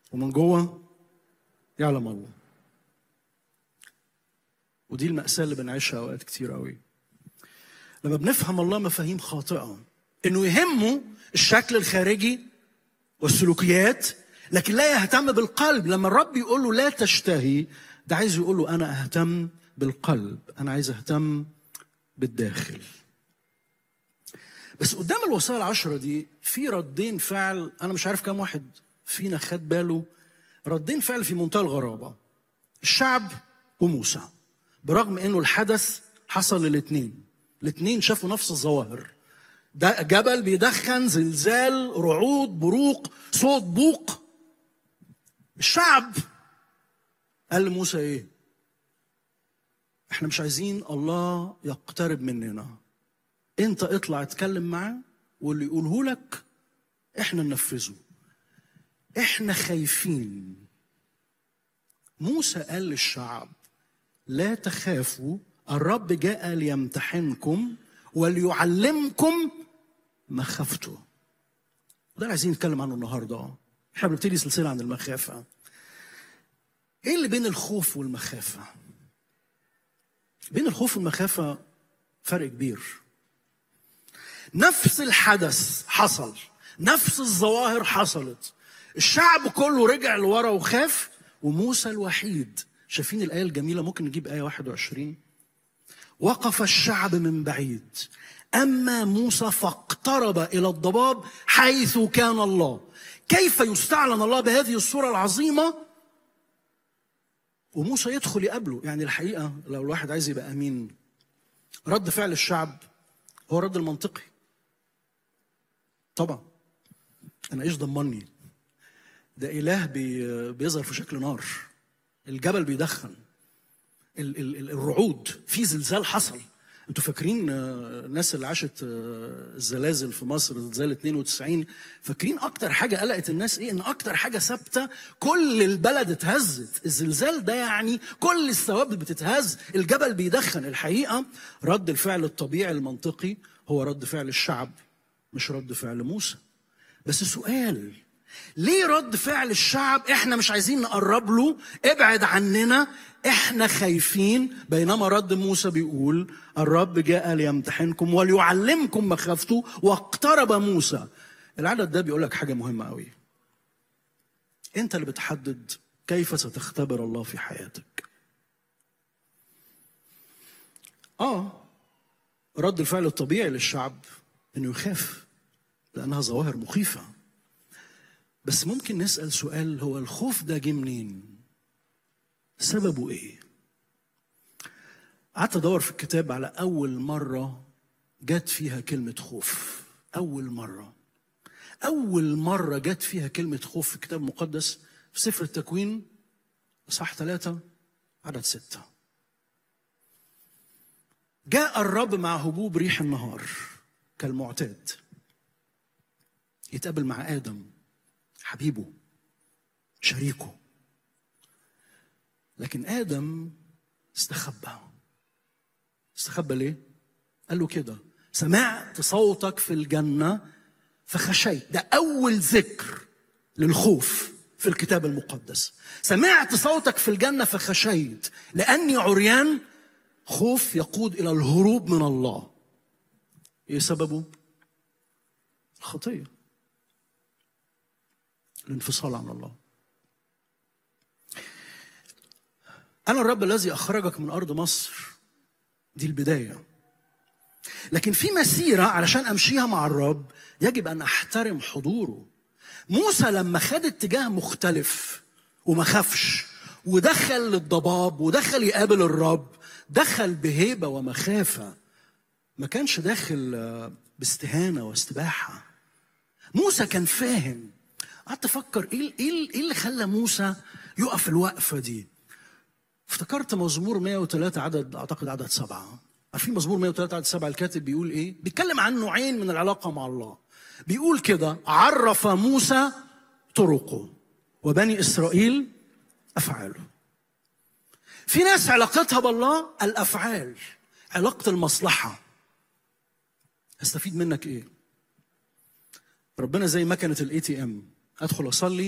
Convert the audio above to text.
ومن جوه يعلم الله ودي المأساة اللي بنعيشها أوقات كتير قوي لما بنفهم الله مفاهيم خاطئة إنه يهمه الشكل الخارجي والسلوكيات لكن لا يهتم بالقلب لما الرب يقول له لا تشتهي ده عايز يقول له أنا أهتم بالقلب أنا عايز أهتم بالداخل بس قدام الوصايا العشرة دي في ردين فعل أنا مش عارف كم واحد فينا خد باله ردين فعل في منتهى الغرابة الشعب وموسى برغم انه الحدث حصل للاثنين الاثنين شافوا نفس الظواهر ده جبل بيدخن زلزال رعود بروق صوت بوق الشعب قال لموسى ايه احنا مش عايزين الله يقترب مننا انت اطلع اتكلم معاه واللي يقوله لك احنا ننفذه احنا خايفين موسى قال للشعب لا تخافوا الرب جاء ليمتحنكم وليعلمكم مخافته ده اللي عايزين نتكلم عنه النهارده احنا بنبتدي سلسله عن المخافه ايه اللي بين الخوف والمخافه بين الخوف والمخافه فرق كبير نفس الحدث حصل نفس الظواهر حصلت الشعب كله رجع لورا وخاف وموسى الوحيد شايفين الآية الجميلة ممكن نجيب آية 21 وقف الشعب من بعيد أما موسى فاقترب إلى الضباب حيث كان الله كيف يستعلن الله بهذه الصورة العظيمة وموسى يدخل يقابله يعني الحقيقة لو الواحد عايز يبقى أمين رد فعل الشعب هو الرد المنطقي طبعا أنا إيش ضمني ده إله بي بيظهر في شكل نار الجبل بيدخن ال- ال- ال- الرعود في زلزال حصل انتوا فاكرين آه، الناس اللي عاشت آه، الزلازل في مصر زلزال 92 فاكرين اكتر حاجه قلقت الناس ايه ان اكتر حاجه ثابته كل البلد اتهزت الزلزال ده يعني كل الثوابت بتتهز الجبل بيدخن الحقيقه رد الفعل الطبيعي المنطقي هو رد فعل الشعب مش رد فعل موسى بس سؤال ليه رد فعل الشعب احنا مش عايزين نقرب له ابعد عننا احنا خايفين بينما رد موسى بيقول الرب جاء ليمتحنكم وليعلمكم مخافته واقترب موسى العدد ده بيقول لك حاجه مهمه قوي انت اللي بتحدد كيف ستختبر الله في حياتك اه رد الفعل الطبيعي للشعب انه يخاف لانها ظواهر مخيفه بس ممكن نسأل سؤال هو الخوف ده جه منين؟ سببه ايه؟ قعدت ادور في الكتاب على اول مرة جت فيها كلمة خوف أول مرة أول مرة جت فيها كلمة خوف في الكتاب المقدس في سفر التكوين إصحاح ثلاثة عدد ستة جاء الرب مع هبوب ريح النهار كالمعتاد يتقابل مع آدم حبيبه شريكه لكن ادم استخبى استخبى ليه قال له كده سمعت صوتك في الجنه فخشيت ده اول ذكر للخوف في الكتاب المقدس سمعت صوتك في الجنه فخشيت لاني عريان خوف يقود الى الهروب من الله ايه سببه الخطيه الانفصال عن الله أنا الرب الذي أخرجك من أرض مصر دي البداية لكن في مسيرة علشان أمشيها مع الرب يجب أن أحترم حضوره موسى لما خد اتجاه مختلف وما خافش ودخل للضباب ودخل يقابل الرب دخل بهيبة ومخافة ما كانش داخل آه، باستهانة واستباحة موسى كان فاهم قعدت افكر ايه ايه ايه اللي خلى موسى يقف الوقفه دي افتكرت مزمور 103 عدد اعتقد عدد سبعه عارفين مزمور 103 عدد سبعه الكاتب بيقول ايه؟ بيتكلم عن نوعين من العلاقه مع الله بيقول كده عرف موسى طرقه وبني اسرائيل افعاله في ناس علاقتها بالله الافعال علاقه المصلحه استفيد منك ايه؟ ربنا زي مكنه الاي تي ام ادخل اصلي